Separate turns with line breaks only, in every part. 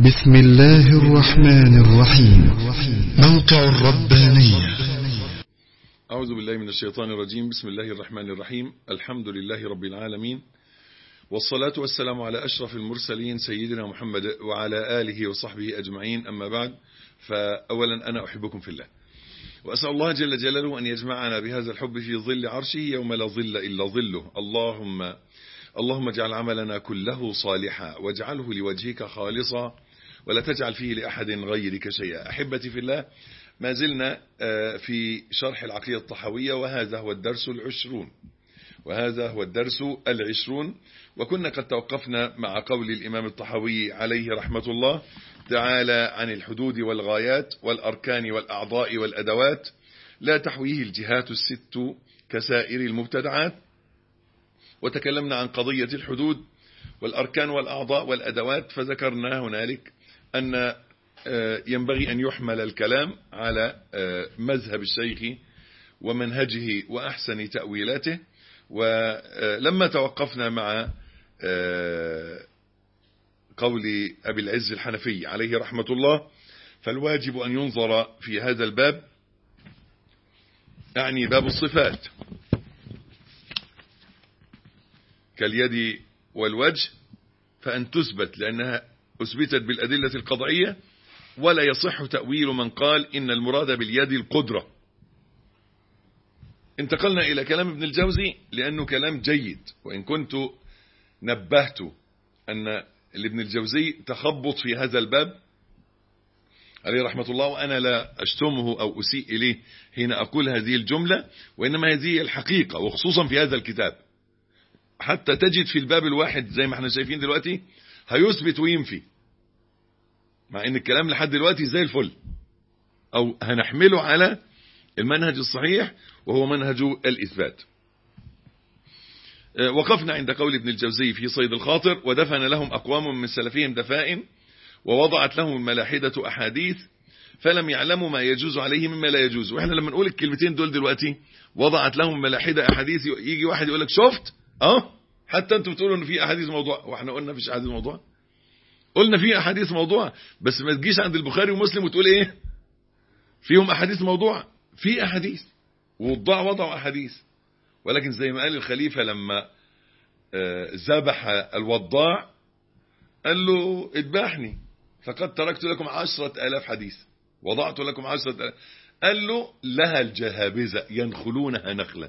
بسم الله الرحمن الرحيم موقع الربانية
أعوذ بالله من الشيطان الرجيم بسم الله الرحمن الرحيم الحمد لله رب العالمين والصلاة والسلام على أشرف المرسلين سيدنا محمد وعلى آله وصحبه أجمعين أما بعد فأولا أنا أحبكم في الله وأسأل الله جل جلاله أن يجمعنا بهذا الحب في ظل عرشه يوم لا ظل إلا ظله اللهم اللهم اجعل عملنا كله صالحا واجعله لوجهك خالصا ولا تجعل فيه لأحد غيرك شيئا أحبتي في الله ما زلنا في شرح العقيدة الطحوية وهذا هو الدرس العشرون وهذا هو الدرس العشرون وكنا قد توقفنا مع قول الإمام الطحوي عليه رحمة الله تعالى عن الحدود والغايات والأركان والأعضاء والأدوات لا تحويه الجهات الست كسائر المبتدعات وتكلمنا عن قضية الحدود والأركان والأعضاء والأدوات فذكرنا هنالك أن ينبغي أن يحمل الكلام على مذهب الشيخ ومنهجه وأحسن تأويلاته ولما توقفنا مع قول أبي العز الحنفي عليه رحمة الله فالواجب أن ينظر في هذا الباب يعني باب الصفات كاليد والوجه فأن تثبت لأنها أثبتت بالأدلة القضعية ولا يصح تأويل من قال إن المراد باليد القدرة انتقلنا إلى كلام ابن الجوزي لأنه كلام جيد وإن كنت نبهت أن لابن الجوزي تخبط في هذا الباب عليه رحمة الله وأنا لا أشتمه أو أسيء إليه حين أقول هذه الجملة وإنما هذه الحقيقة وخصوصا في هذا الكتاب حتى تجد في الباب الواحد زي ما احنا شايفين دلوقتي هيثبت وينفي مع ان الكلام لحد دلوقتي زي الفل او هنحمله على المنهج الصحيح وهو منهج الإثبات وقفنا عند قول ابن الجوزي في صيد الخاطر ودفن لهم أقوام من سلفهم دفائن ووضعت لهم الملاحدة أحاديث فلم يعلموا ما يجوز عليه مما لا يجوز واحنا لما نقول الكلمتين دول دلوقتي وضعت لهم الملاحدة أحاديث يجي واحد يقول لك شفت اه حتى انتوا بتقولوا ان في احاديث موضوع واحنا قلنا فيش احاديث موضوع قلنا في احاديث موضوع بس ما تجيش عند البخاري ومسلم وتقول ايه فيهم احاديث موضوع في احاديث ووضع وضعوا احاديث ولكن زي ما قال الخليفة لما ذبح الوضاع قال له اذبحني فقد تركت لكم عشرة الاف حديث وضعت لكم عشرة الاف قال له لها الجهابذة ينخلونها نخلا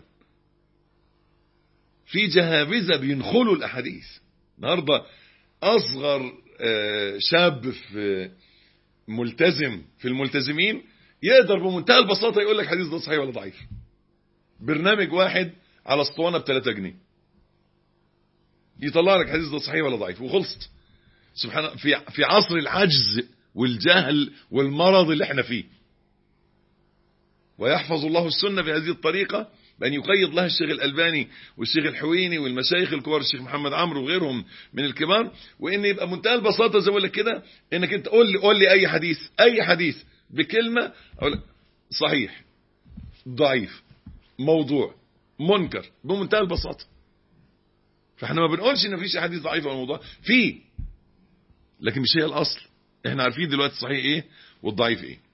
في جهابذة بينخلوا الاحاديث النهاردة اصغر شاب في ملتزم في الملتزمين يقدر بمنتهى البساطة يقول لك حديث ده صحيح ولا ضعيف برنامج واحد على اسطوانة ب 3 جنيه يطلع لك حديث ده صحيح ولا ضعيف وخلصت سبحان في في عصر العجز والجهل والمرض اللي احنا فيه ويحفظ الله السنة بهذه الطريقة بأن يقيض لها الشيخ الألباني والشيخ الحويني والمشايخ الكبار الشيخ محمد عمرو وغيرهم من الكبار وإن يبقى منتهى البساطة زي ما لك كده إنك أنت قول لي قول لي أي حديث أي حديث بكلمة أقول لك صحيح ضعيف موضوع منكر بمنتهى البساطة فاحنا ما بنقولش ان مفيش احاديث ضعيفه ولا موضوع في لكن مش هي الاصل احنا عارفين دلوقتي الصحيح ايه والضعيف ايه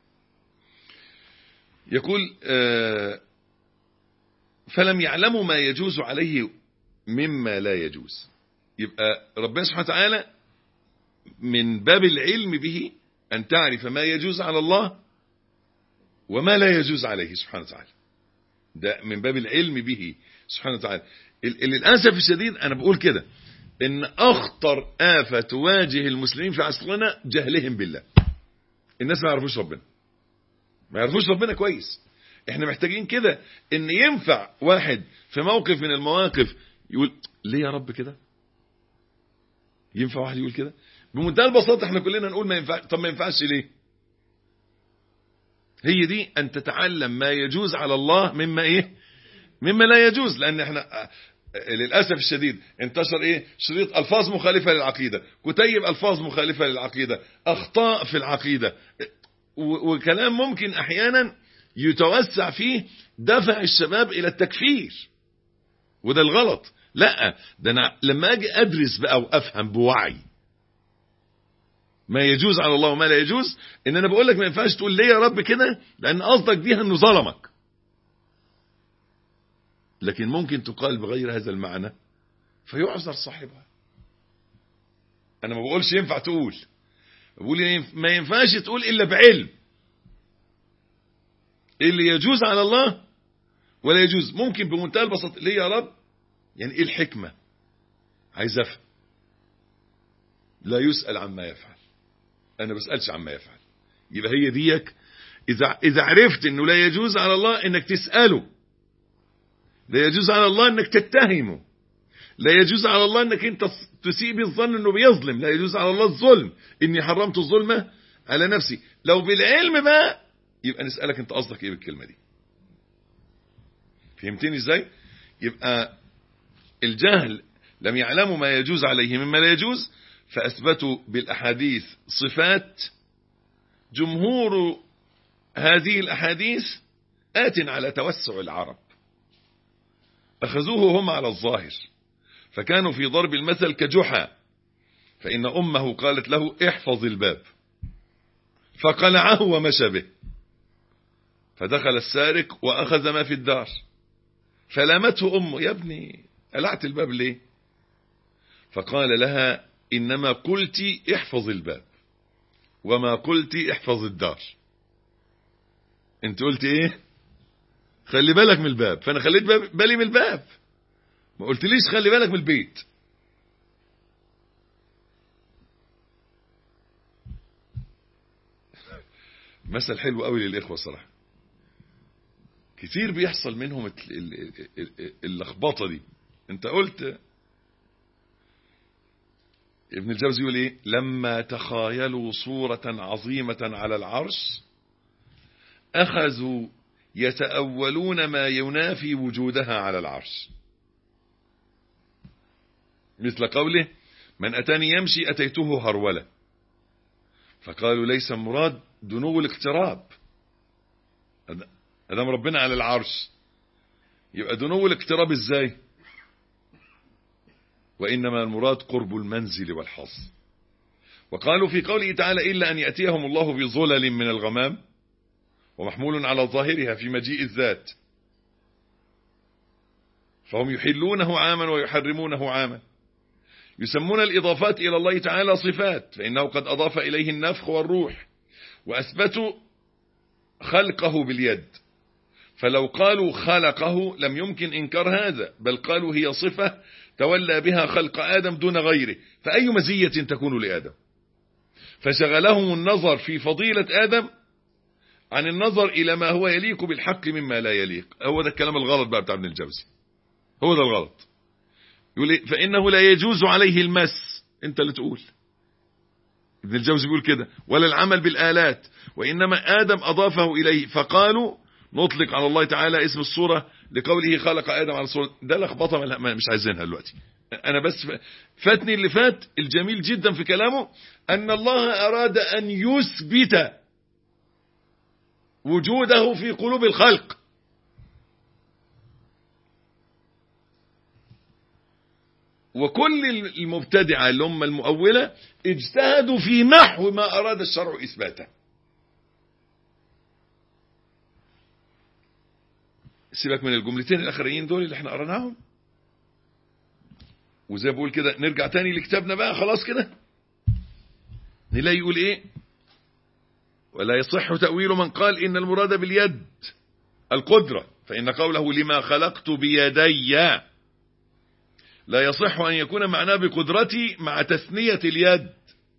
يقول آه فلم يعلموا ما يجوز عليه مما لا يجوز يبقى ربنا سبحانه وتعالى من باب العلم به أن تعرف ما يجوز على الله وما لا يجوز عليه سبحانه وتعالى ده من باب العلم به سبحانه وتعالى للأسف الشديد أنا بقول كده إن أخطر آفة تواجه المسلمين في عصرنا جهلهم بالله الناس ما يعرفوش ربنا ما يعرفوش ربنا كويس احنا محتاجين كده ان ينفع واحد في موقف من المواقف يقول ليه يا رب كده ينفع واحد يقول كده بمنتهى البساطة احنا كلنا نقول ما ينفع طب ما ينفعش ليه هي دي ان تتعلم ما يجوز على الله مما ايه مما لا يجوز لان احنا للأسف الشديد انتشر ايه شريط الفاظ مخالفة للعقيدة كتيب الفاظ مخالفة للعقيدة اخطاء في العقيدة وكلام ممكن احيانا يتوسع فيه دفع الشباب الى التكفير وده الغلط لا ده انا لما اجي ادرس بقى وافهم بوعي ما يجوز على الله وما لا يجوز ان انا بقول لك ما ينفعش تقول ليه يا رب كده لان قصدك بيها انه ظلمك لكن ممكن تقال بغير هذا المعنى فيعذر صاحبها انا ما بقولش ينفع تقول بقول ما ينفعش تقول الا بعلم اللي يجوز على الله ولا يجوز ممكن بمنتهى البساطه ليه يا رب يعني ايه الحكمه عايز افهم لا يسأل عما يفعل انا بسألش عما يفعل يبقى هي ديك اذا اذا عرفت انه لا يجوز على الله انك تسأله لا يجوز على الله انك تتهمه لا يجوز على الله انك انت تسيء الظن انه بيظلم لا يجوز على الله الظلم اني حرمت الظلم على نفسي لو بالعلم بقى يبقى نسألك انت قصدك ايه بالكلمة دي فهمتني ازاي يبقى الجهل لم يعلموا ما يجوز عليه مما لا يجوز فأثبتوا بالأحاديث صفات جمهور هذه الأحاديث آت على توسع العرب أخذوه هم على الظاهر فكانوا في ضرب المثل كجحا فإن أمه قالت له احفظ الباب فقلعه ومشى به فدخل السارق وأخذ ما في الدار فلامته أمه يا ابني قلعت الباب ليه فقال لها إنما قلت احفظ الباب وما قلت احفظ الدار انت قلت ايه خلي بالك من الباب فانا خليت بالي من الباب ما قلتليش خلي بالك من البيت مثل حلو قوي للاخوه صراحه كتير بيحصل منهم اللخبطه دي انت قلت ابن الجوزي يقول ايه لما تخايلوا صورة عظيمة على العرش اخذوا يتأولون ما ينافي وجودها على العرش مثل قوله من اتاني يمشي اتيته هرولة فقالوا ليس مراد دنو الاقتراب ادام ربنا على العرش يبقى دنو الاقتراب ازاي وإنما المراد قرب المنزل والحظ وقالوا في قوله تعالى إلا أن يأتيهم الله بظلل من الغمام ومحمول على ظاهرها في مجيء الذات فهم يحلونه عاما ويحرمونه عاما يسمون الإضافات إلى الله تعالى صفات فإنه قد أضاف إليه النفخ والروح وأثبتوا خلقه باليد فلو قالوا خلقه لم يمكن إنكار هذا بل قالوا هي صفة تولى بها خلق آدم دون غيره فأي مزية تكون لآدم فشغلهم النظر في فضيلة آدم عن النظر إلى ما هو يليق بالحق مما لا يليق هو ده الكلام الغلط بقى بتاع ابن الجوزي هو ده الغلط يقول إيه؟ فإنه لا يجوز عليه المس انت اللي تقول ابن الجوزي بيقول كده ولا العمل بالآلات وإنما آدم أضافه إليه فقالوا نطلق على الله تعالى اسم الصورة لقوله خلق آدم على صورة ده لخبطة مش عايزينها دلوقتي أنا بس فاتني اللي فات الجميل جدا في كلامه أن الله أراد أن يثبت وجوده في قلوب الخلق وكل المبتدعة اللي هم المؤولة اجتهدوا في محو ما أراد الشرع إثباته سيبك من الجملتين الاخرين دول اللي احنا قرناهم وزي بقول كده نرجع تاني لكتابنا بقى خلاص كده نلاقي يقول ايه ولا يصح تأويل من قال ان المراد باليد القدرة فإن قوله لما خلقت بيدي لا يصح أن يكون معناه بقدرتي مع تثنية اليد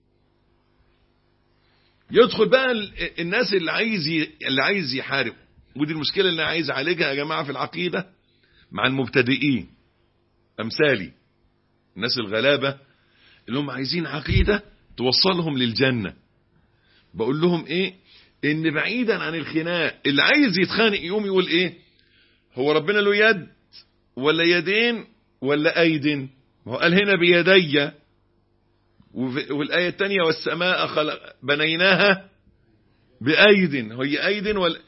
يدخل بقى الناس اللي عايز اللي عايز يحارب ودي المشكلة اللي أنا عايز أعالجها يا جماعة في العقيدة مع المبتدئين أمثالي الناس الغلابة اللي هم عايزين عقيدة توصلهم للجنة بقول لهم إيه إن بعيدا عن الخناق اللي عايز يتخانق يقوم يقول إيه هو ربنا له يد ولا يدين ولا أيد ما هو قال هنا بيدي والآية الثانية والسماء خلق بنيناها بأيد هي أيد ولا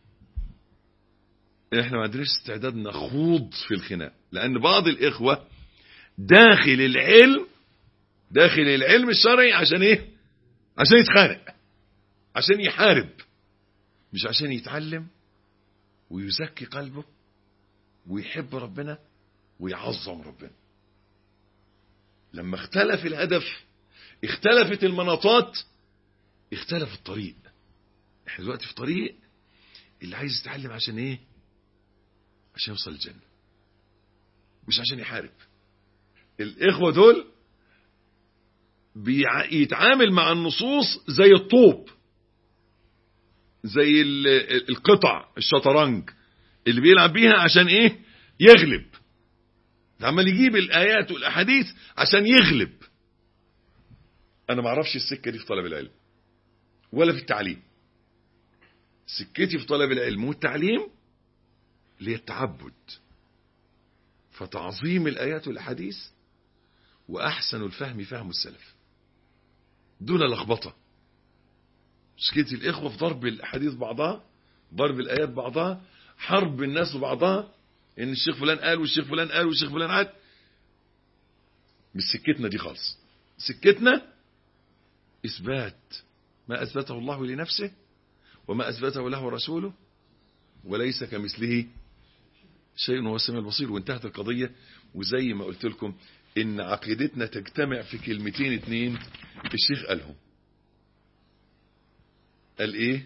احنا ما عندناش استعداد نخوض في الخناق لان بعض الاخوة داخل العلم داخل العلم الشرعي عشان ايه عشان يتخانق عشان يحارب مش عشان يتعلم ويزكي قلبه ويحب ربنا ويعظم ربنا لما اختلف الهدف اختلفت المناطات اختلف الطريق احنا دلوقتي في طريق اللي عايز يتعلم عشان ايه عشان يوصل الجنة مش عشان يحارب الاخوة دول بيتعامل مع النصوص زي الطوب زي القطع الشطرنج اللي بيلعب بيها عشان ايه يغلب عمال يجيب الايات والاحاديث عشان يغلب انا ما اعرفش السكه دي في طلب العلم ولا في التعليم سكتي في طلب العلم والتعليم اللي هي التعبد فتعظيم الايات والاحاديث واحسن الفهم فهم السلف دون لخبطه مشكلتي الاخوه في ضرب الاحاديث بعضها ضرب الايات بعضها حرب الناس ببعضها ان الشيخ فلان قال والشيخ فلان قال والشيخ فلان عاد مش سكتنا دي خالص سكتنا اثبات ما اثبته الله لنفسه وما اثبته له رسوله وليس كمثله شيء هو السميع البصير وانتهت القضيه وزي ما قلت لكم ان عقيدتنا تجتمع في كلمتين اتنين الشيخ قالهم قال ايه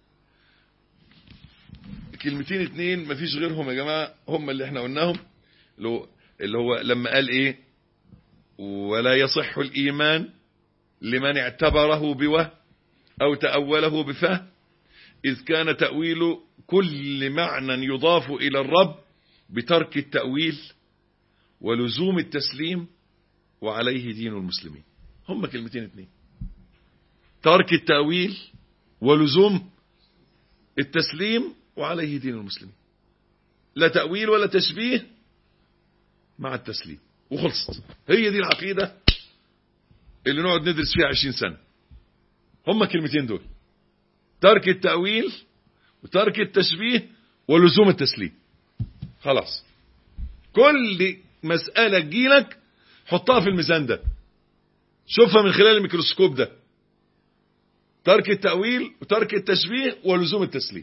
كلمتين اتنين مفيش غيرهم يا جماعة هم اللي احنا قلناهم اللي هو لما قال ايه ولا يصح الايمان لمن اعتبره بوه او تأوله بفه اذ كان تأويل كل معنى يضاف الى الرب بترك التأويل ولزوم التسليم وعليه دين المسلمين هم كلمتين اتنين ترك التأويل ولزوم التسليم وعليه دين المسلمين لا تأويل ولا تشبيه مع التسليم وخلصت هي دي العقيدة اللي نقعد ندرس فيها عشرين سنة هم كلمتين دول ترك التأويل وترك التشبيه ولزوم التسليم خلاص كل مسألة تجيلك حطها في الميزان ده شوفها من خلال الميكروسكوب ده ترك التأويل وترك التشبيه ولزوم التسليم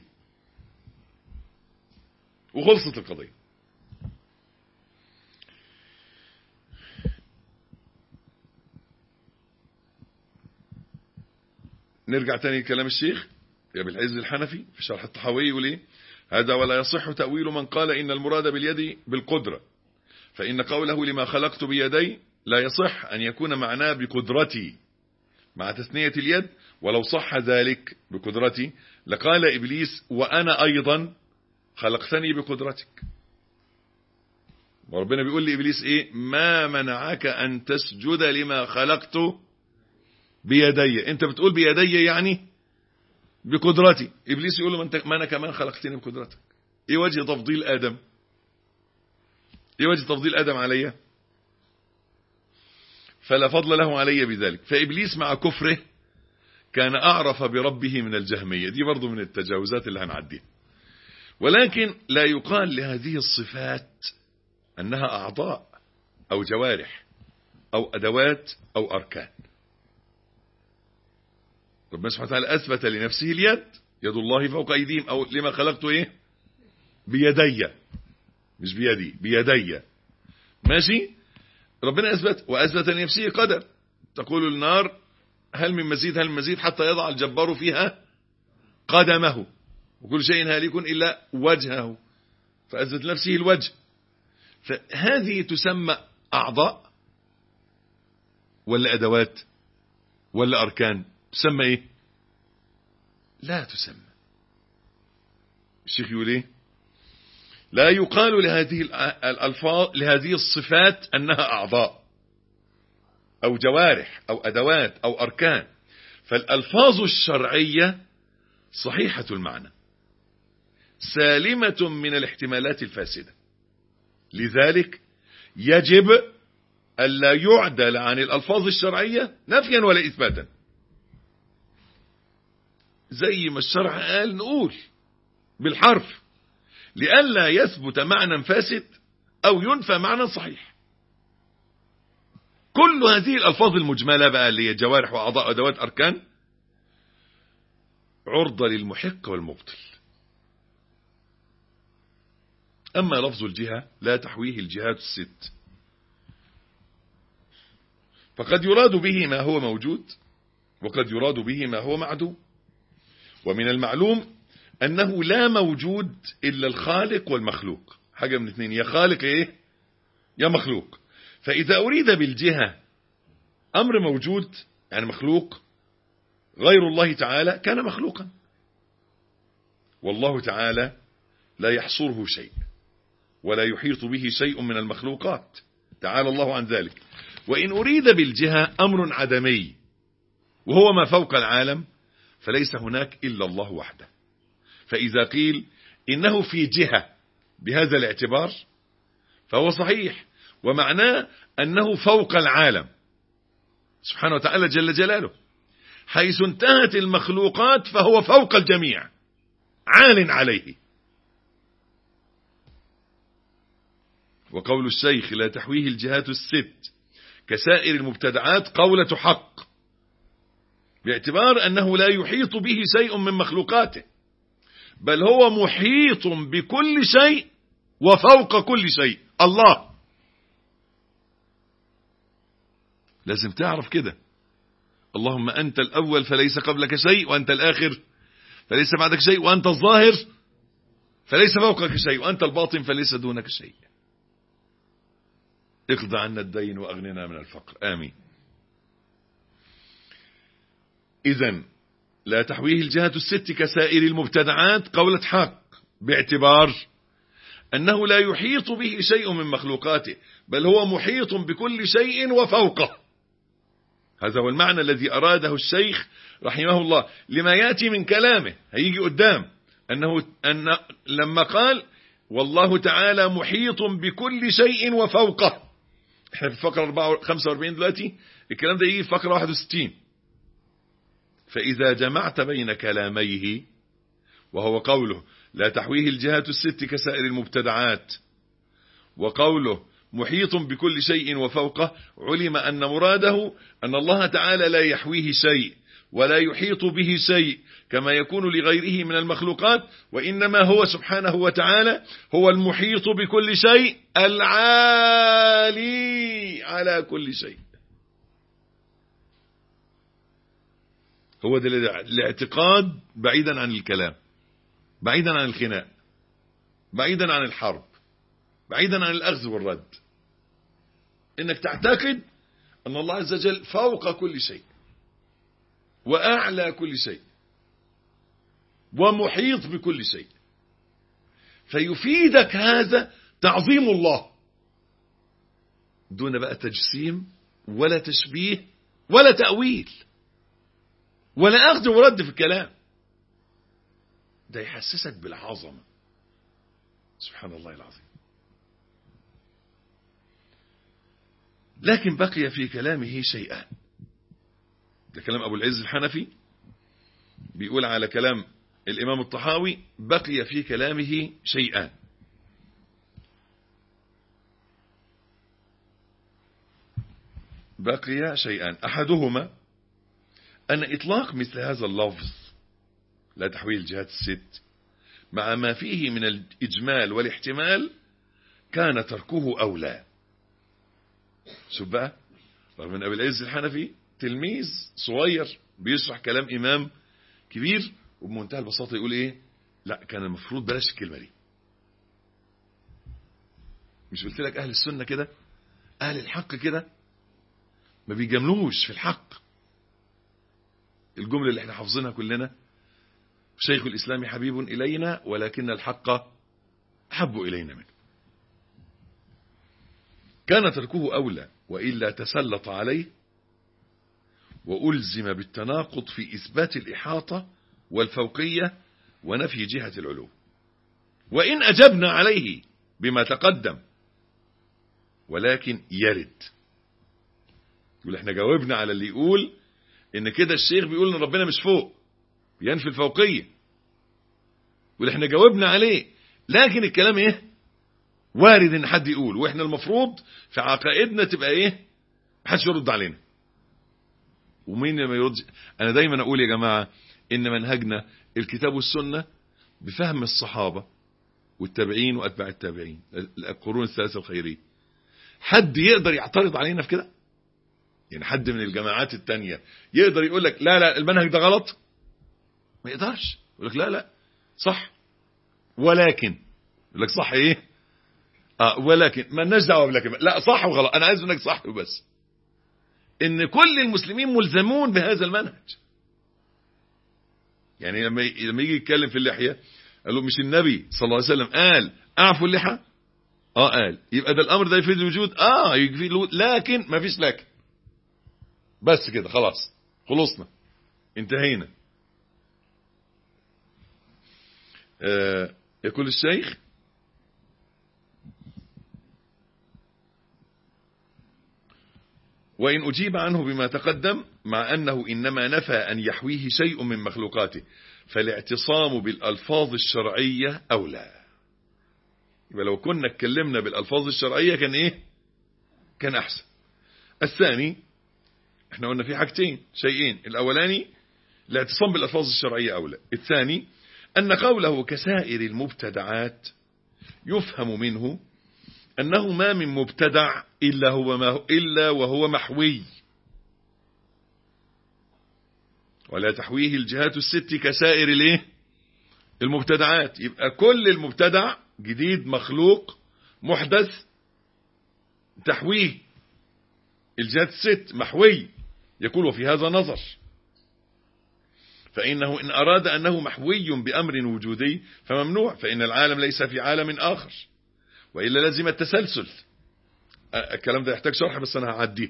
وخلصت القضية نرجع تاني لكلام الشيخ يا بالعز الحنفي في شرح الطحاوي يقول ايه هذا ولا يصح تأويل من قال إن المراد باليد بالقدرة فإن قوله لما خلقت بيدي لا يصح أن يكون معناه بقدرتي مع تثنية اليد ولو صح ذلك بقدرتي لقال إبليس وأنا أيضا خلقتني بقدرتك وربنا بيقول لإبليس إيه ما منعك أن تسجد لما خلقت بيدي أنت بتقول بيدي يعني بقدرتي إبليس يقول له ما, انت ما أنا كمان خلقتني بقدرتك إيه وجه تفضيل آدم إيه وجه تفضيل آدم علي فلا فضل له علي بذلك فإبليس مع كفره كان أعرف بربه من الجهمية دي برضو من التجاوزات اللي هنعديها ولكن لا يقال لهذه الصفات أنها أعضاء أو جوارح أو أدوات أو أركان ربنا سبحانه وتعالى أثبت لنفسه اليد يد الله فوق أيديهم أو لما خلقت إيه بيدي مش بيدي بيدي ماشي ربنا أثبت وأثبت لنفسه قدر تقول النار هل من مزيد هل من مزيد حتى يضع الجبار فيها قدمه وكل شيء هالك إلا وجهه فأثبت لنفسه الوجه فهذه تسمى أعضاء ولا أدوات ولا أركان تسمى إيه لا تسمى الشيخ يقول إيه لا يقال لهذه الألفاظ لهذه الصفات أنها أعضاء أو جوارح أو أدوات أو أركان فالألفاظ الشرعية صحيحة المعنى سالمة من الاحتمالات الفاسدة لذلك يجب ألا يعدل عن الألفاظ الشرعية نفيا ولا إثباتا زي ما الشرع قال نقول بالحرف لئلا يثبت معنى فاسد أو ينفى معنى صحيح كل هذه الألفاظ المجملة بقى اللي هي جوارح وأعضاء وأدوات أركان عرضة للمحق والمبطل أما لفظ الجهة لا تحويه الجهات الست فقد يراد به ما هو موجود وقد يراد به ما هو معدوم ومن المعلوم أنه لا موجود إلا الخالق والمخلوق حاجة من اثنين يا خالق إيه يا مخلوق فإذا أريد بالجهة أمر موجود يعني مخلوق غير الله تعالى كان مخلوقا والله تعالى لا يحصره شيء ولا يحيط به شيء من المخلوقات تعالى الله عن ذلك وإن أريد بالجهة أمر عدمي وهو ما فوق العالم فليس هناك إلا الله وحده فإذا قيل إنه في جهة بهذا الاعتبار فهو صحيح ومعناه أنه فوق العالم سبحانه وتعالى جل جلاله حيث انتهت المخلوقات فهو فوق الجميع عال عليه وقول الشيخ لا تحويه الجهات الست كسائر المبتدعات قولة حق باعتبار أنه لا يحيط به شيء من مخلوقاته بل هو محيط بكل شيء وفوق كل شيء الله لازم تعرف كده اللهم أنت الأول فليس قبلك شيء وأنت الآخر فليس بعدك شيء وأنت الظاهر فليس فوقك شيء وأنت الباطن فليس دونك شيء اقض عنا الدين وأغننا من الفقر آمين إذا لا تحويه الجهة الست كسائر المبتدعات قولة حق باعتبار أنه لا يحيط به شيء من مخلوقاته بل هو محيط بكل شيء وفوقه هذا هو المعنى الذي أراده الشيخ رحمه الله لما يأتي من كلامه هيجي قدام أنه أن لما قال والله تعالى محيط بكل شيء وفوقه احنا في الفقرة 45 دلوقتي الكلام ده يجي في فقرة 61 فإذا جمعت بين كلاميه وهو قوله لا تحويه الجهات الست كسائر المبتدعات وقوله محيط بكل شيء وفوقه علم أن مراده أن الله تعالى لا يحويه شيء ولا يحيط به شيء كما يكون لغيره من المخلوقات وإنما هو سبحانه وتعالى هو المحيط بكل شيء العالي على كل شيء هو ده الاعتقاد بعيدا عن الكلام بعيدا عن الخناق بعيدا عن الحرب بعيدا عن الأخذ والرد انك تعتقد ان الله عز وجل فوق كل شيء واعلى كل شيء ومحيط بكل شيء فيفيدك هذا تعظيم الله دون بقى تجسيم ولا تشبيه ولا تأويل ولا أخذ ورد في الكلام ده يحسسك بالعظمة سبحان الله العظيم لكن بقي في كلامه شيئان ده كلام أبو العز الحنفي بيقول على كلام الإمام الطحاوي بقي في كلامه شيئان بقي شيئان أحدهما أن إطلاق مثل هذا اللفظ لا تحويل الجهات الست مع ما فيه من الإجمال والاحتمال كان تركه أولى شوف بقى رغم ان ابي العز الحنفي تلميذ صغير بيشرح كلام امام كبير وبمنتهى البساطه يقول ايه لا كان المفروض بلاش الكلمه دي مش قلت لك اهل السنه كده اهل الحق كده ما بيجاملوش في الحق الجمله اللي احنا حافظينها كلنا شيخ الاسلام حبيب الينا ولكن الحق احب الينا منه كان تركه أولى وإلا تسلط عليه وألزم بالتناقض في إثبات الإحاطة والفوقية ونفي جهة العلو وإن أجبنا عليه بما تقدم ولكن يرد يقول احنا جاوبنا على اللي يقول ان كده الشيخ بيقول ان ربنا مش فوق بينفي الفوقية يقول احنا جاوبنا عليه لكن الكلام ايه وارد ان حد يقول واحنا المفروض في عقائدنا تبقى ايه محدش يرد علينا ومين ما يردش انا دايما اقول يا جماعة ان منهجنا الكتاب والسنة بفهم الصحابة والتابعين واتباع التابعين القرون الثلاثة الخيرية حد يقدر يعترض علينا في كده يعني حد من الجماعات التانية يقدر يقول لك لا لا المنهج ده غلط ما يقدرش يقول لك لا لا صح ولكن يقول لك صح ايه اه ولكن ما لناش دعوه بلكن لا صح وغلط انا عايز انك صح وبس ان كل المسلمين ملزمون بهذا المنهج يعني لما لما يجي يتكلم في اللحيه قال له مش النبي صلى الله عليه وسلم قال اعفوا اللحى اه قال يبقى ده الامر ده يفيد الوجود اه يفيد الوجود لكن ما فيش لكن بس كده خلاص خلصنا انتهينا آه يقول الشيخ وإن أجيب عنه بما تقدم مع أنه إنما نفى أن يحويه شيء من مخلوقاته فالاعتصام بالألفاظ الشرعية أولى يبقى لو كنا اتكلمنا بالألفاظ الشرعية كان إيه كان أحسن الثاني احنا قلنا في حاجتين شيئين الأولاني الاعتصام بالألفاظ الشرعية أولى الثاني أن قوله كسائر المبتدعات يفهم منه أنه ما من مبتدع إلا, هو ما إلا وهو محوي ولا تحويه الجهات الست كسائر الايه المبتدعات يبقى كل المبتدع جديد مخلوق محدث تحويه الجهات الست محوي يقول وفي هذا نظر فإنه إن أراد أنه محوي بأمر وجودي فممنوع فإن العالم ليس في عالم آخر وإلا لازم التسلسل الكلام ده يحتاج شرح بس أنا هعديه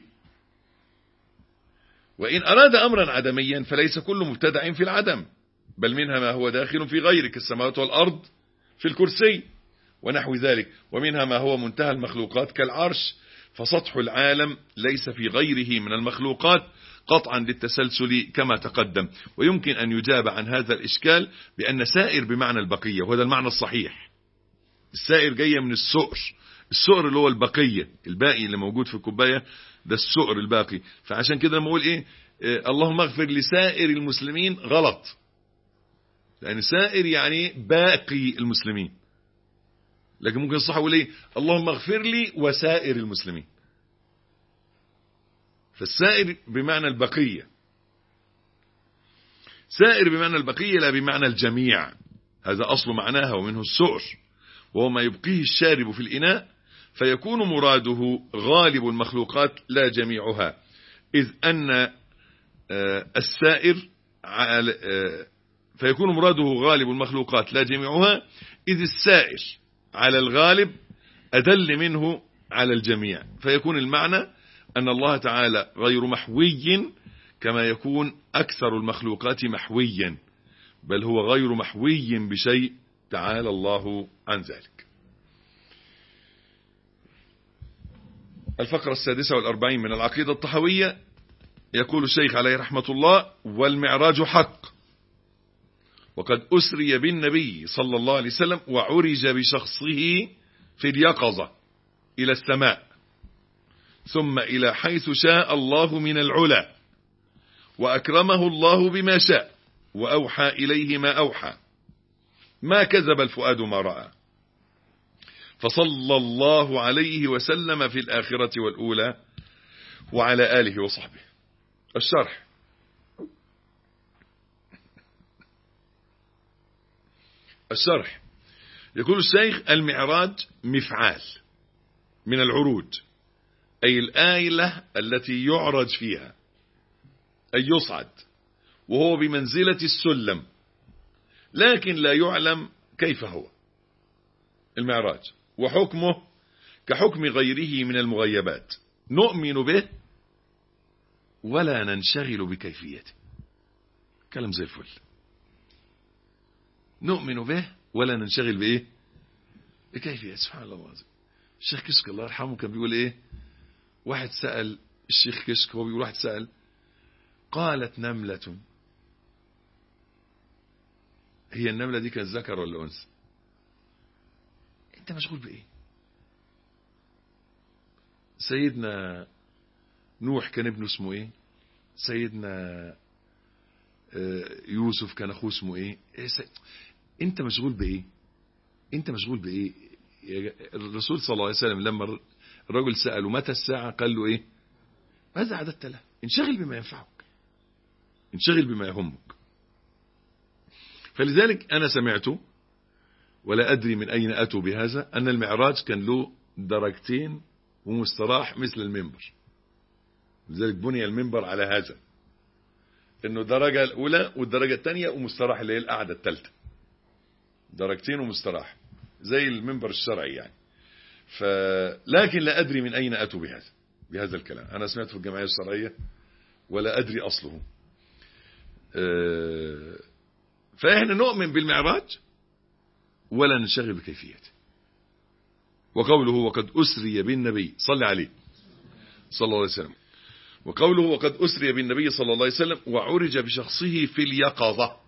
وإن أراد أمرا عدميا فليس كل مبتدع في العدم بل منها ما هو داخل في غيره كالسماوات والأرض في الكرسي ونحو ذلك ومنها ما هو منتهى المخلوقات كالعرش فسطح العالم ليس في غيره من المخلوقات قطعا للتسلسل كما تقدم ويمكن أن يجاب عن هذا الإشكال بأن سائر بمعنى البقية وهذا المعنى الصحيح السائر جاية من السؤر السؤر اللي هو البقية الباقي اللي موجود في الكوباية ده السؤر الباقي فعشان كده لما اقول ايه, إيه اللهم اغفر لسائر المسلمين غلط لأن سائر يعني باقي المسلمين لكن ممكن الصح يقول ايه اللهم اغفر لي وسائر المسلمين فالسائر بمعنى البقية سائر بمعنى البقية لا بمعنى الجميع هذا أصل معناها ومنه السؤر وهو ما يبقيه الشارب في الإناء فيكون مراده غالب المخلوقات لا جميعها إذ أن السائر فيكون مراده غالب المخلوقات لا جميعها إذ السائر على الغالب أدل منه على الجميع فيكون المعنى أن الله تعالى غير محوي كما يكون أكثر المخلوقات محويا بل هو غير محوي بشيء تعالى الله عن ذلك الفقرة السادسة والأربعين من العقيدة الطحوية يقول الشيخ عليه رحمة الله والمعراج حق وقد أسري بالنبي صلى الله عليه وسلم وعرج بشخصه في اليقظة إلى السماء ثم إلى حيث شاء الله من العلا وأكرمه الله بما شاء وأوحى إليه ما أوحى ما كذب الفؤاد ما رأى فصلى الله عليه وسلم في الآخرة والأولى وعلى آله وصحبه الشرح الشرح يقول الشيخ المعراج مفعال من العروج أي الآيلة التي يعرج فيها أي يصعد وهو بمنزلة السلم لكن لا يعلم كيف هو المعراج وحكمه كحكم غيره من المغيبات نؤمن به ولا ننشغل بكيفيته كلام زي الفل نؤمن به ولا ننشغل بإيه بكيفية سبحان الله العظيم الشيخ كشك الله يرحمه كان بيقول إيه واحد سأل الشيخ كشك هو بيقول واحد سأل قالت نملة هي النملة دي كانت ذكر ولا أنثى انت مشغول بايه سيدنا نوح كان ابنه اسمه ايه سيدنا يوسف كان اخوه اسمه ايه, إيه سي... انت مشغول بايه انت مشغول بايه الرسول صلى الله عليه وسلم لما الرجل سأله متى الساعة قال له ايه ماذا عددت له انشغل بما ينفعك انشغل بما يهمك فلذلك انا سمعت ولا ادري من اين اتوا بهذا ان المعراج كان له درجتين ومستراح مثل المنبر لذلك بني المنبر على هذا انه الدرجة الاولى والدرجة الثانية ومستراح اللي هي القعدة الثالثة درجتين ومستراح زي المنبر الشرعي يعني فلكن لا ادري من اين اتوا بهذا بهذا الكلام انا سمعت في الجمعية الشرعية ولا ادري اصله فاحنا نؤمن بالمعراج ولا ننشغل بكيفيته وقوله وقد أسري بالنبي صلى عليه صلى الله عليه وسلم وقوله وقد أسري بالنبي صلى الله عليه وسلم وعرج بشخصه في اليقظة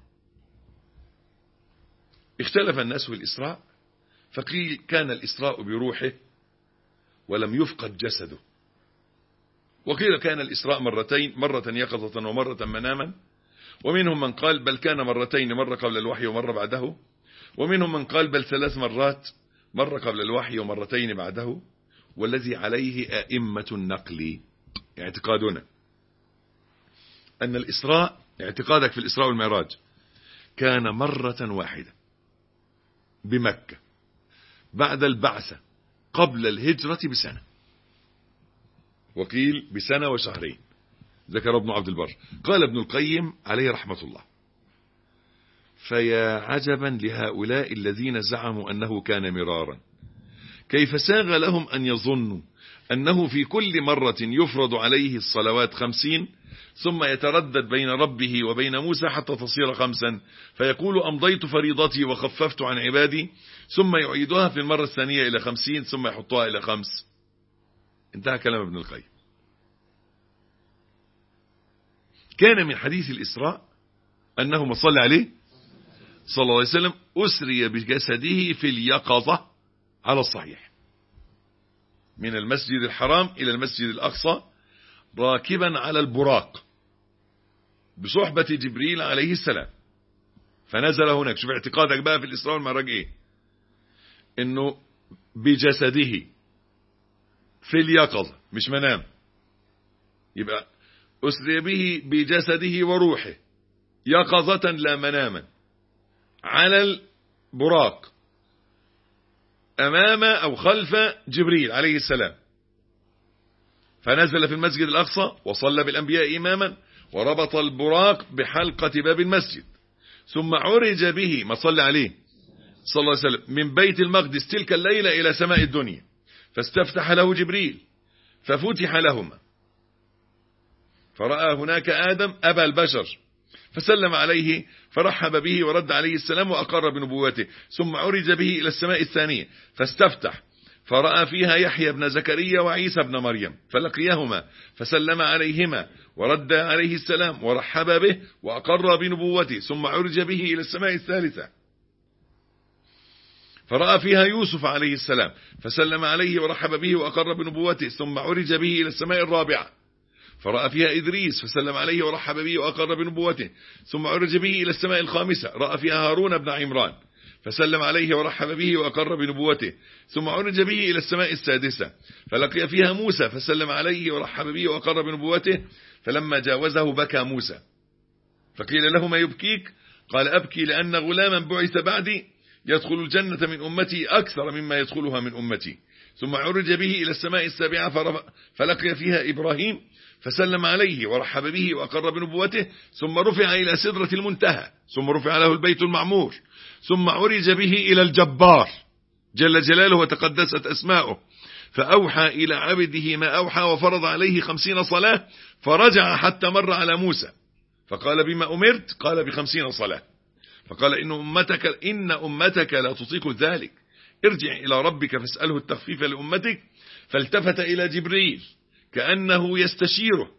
اختلف الناس في الإسراء فقيل كان الإسراء بروحه ولم يفقد جسده وقيل كان الإسراء مرتين مرة يقظة ومرة مناما ومنهم من قال بل كان مرتين مرة قبل الوحي ومرة بعده ومنهم من قال بل ثلاث مرات مرة قبل الوحي ومرتين بعده والذي عليه أئمة النقل اعتقادنا أن الإسراء اعتقادك في الإسراء والمعراج كان مرة واحدة بمكة بعد البعثة قبل الهجرة بسنة وقيل بسنة وشهرين ذكر ابن عبد البر قال ابن القيم عليه رحمة الله فيا عجبا لهؤلاء الذين زعموا أنه كان مرارا كيف ساغ لهم أن يظنوا أنه في كل مرة يفرض عليه الصلوات خمسين ثم يتردد بين ربه وبين موسى حتى تصير خمسا فيقول أمضيت فريضتي وخففت عن عبادي ثم يعيدها في المرة الثانية إلى خمسين ثم يحطها إلى خمس انتهى كلام ابن القيم كان من حديث الإسراء أنه ما صلى عليه صلى الله عليه وسلم أسري بجسده في اليقظة على الصحيح من المسجد الحرام إلى المسجد الأقصى راكبا على البراق بصحبة جبريل عليه السلام فنزل هناك شوف اعتقادك بقى في الإسراء والمعراج ايه انه بجسده في اليقظة مش منام يبقى أسري به بجسده وروحه يقظة لا مناما على البراق أمام أو خلف جبريل عليه السلام فنزل في المسجد الأقصى وصلى بالأنبياء إماما وربط البراق بحلقة باب المسجد ثم عرج به ما صلى عليه صلى الله عليه وسلم من بيت المقدس تلك الليلة إلى سماء الدنيا فاستفتح له جبريل ففتح لهما فرأى هناك آدم أبا البشر فسلم عليه فرحب به ورد عليه السلام وأقر بنبوته ثم عرج به إلى السماء الثانية فاستفتح فرأى فيها يحيى بن زكريا وعيسى بن مريم فلقيهما فسلم عليهما ورد عليه السلام ورحب به وأقر بنبوته ثم عرج به إلى السماء الثالثة فرأى فيها يوسف عليه السلام فسلم عليه ورحب به وأقر بنبوته ثم عرج به إلى السماء الرابعة فرأى فيها إدريس فسلم عليه ورحب به وأقر بنبوته ثم عرج به إلى السماء الخامسة رأى فيها هارون بن عمران فسلم عليه ورحب به وأقر بنبوته ثم عرج به إلى السماء السادسة فلقي فيها موسى فسلم عليه ورحب به وأقر بنبوته فلما جاوزه بكى موسى فقيل له ما يبكيك قال أبكي لأن غلاما بعث بعدي يدخل الجنة من أمتي أكثر مما يدخلها من أمتي ثم عرج به إلى السماء السابعة فلقي فيها إبراهيم فسلم عليه ورحب به وأقر بنبوته ثم رفع إلى سدرة المنتهى ثم رفع له البيت المعمور ثم عرج به إلى الجبار جل جلاله وتقدست أسماؤه فأوحى إلى عبده ما أوحى وفرض عليه خمسين صلاة فرجع حتى مر على موسى فقال بما أمرت قال بخمسين صلاة فقال إن أمتك, إن أمتك لا تطيق ذلك ارجع إلى ربك فاسأله التخفيف لأمتك فالتفت إلى جبريل كأنه يستشيره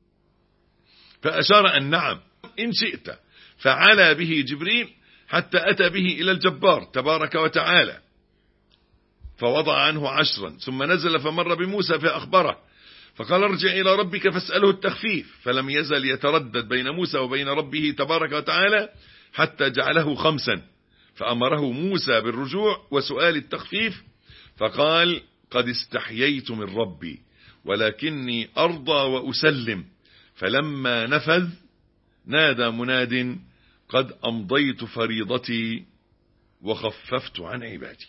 فأشار أن نعم إن شئت فعلى به جبريل حتى أتى به إلى الجبار تبارك وتعالى فوضع عنه عشرا ثم نزل فمر بموسى فأخبره فقال ارجع إلى ربك فاسأله التخفيف فلم يزل يتردد بين موسى وبين ربه تبارك وتعالى حتى جعله خمسا فأمره موسى بالرجوع وسؤال التخفيف فقال قد استحييت من ربي ولكني أرضى وأسلم فلما نفذ نادى مناد قد أمضيت فريضتي وخففت عن عبادي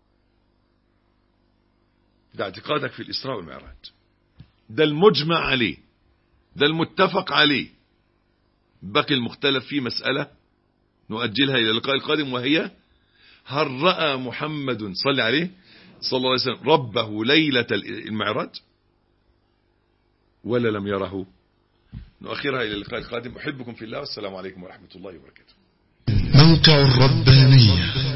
ده اعتقادك في الإسراء والمعراج ده المجمع عليه ده المتفق عليه بقي المختلف فيه مسألة نؤجلها إلى اللقاء القادم وهي هل رأى محمد صلى عليه صلى الله عليه وسلم ربه ليلة المعراج ولا لم يره نؤخرها إلى اللقاء القادم أحبكم في الله والسلام عليكم ورحمة الله وبركاته
موقع الربانية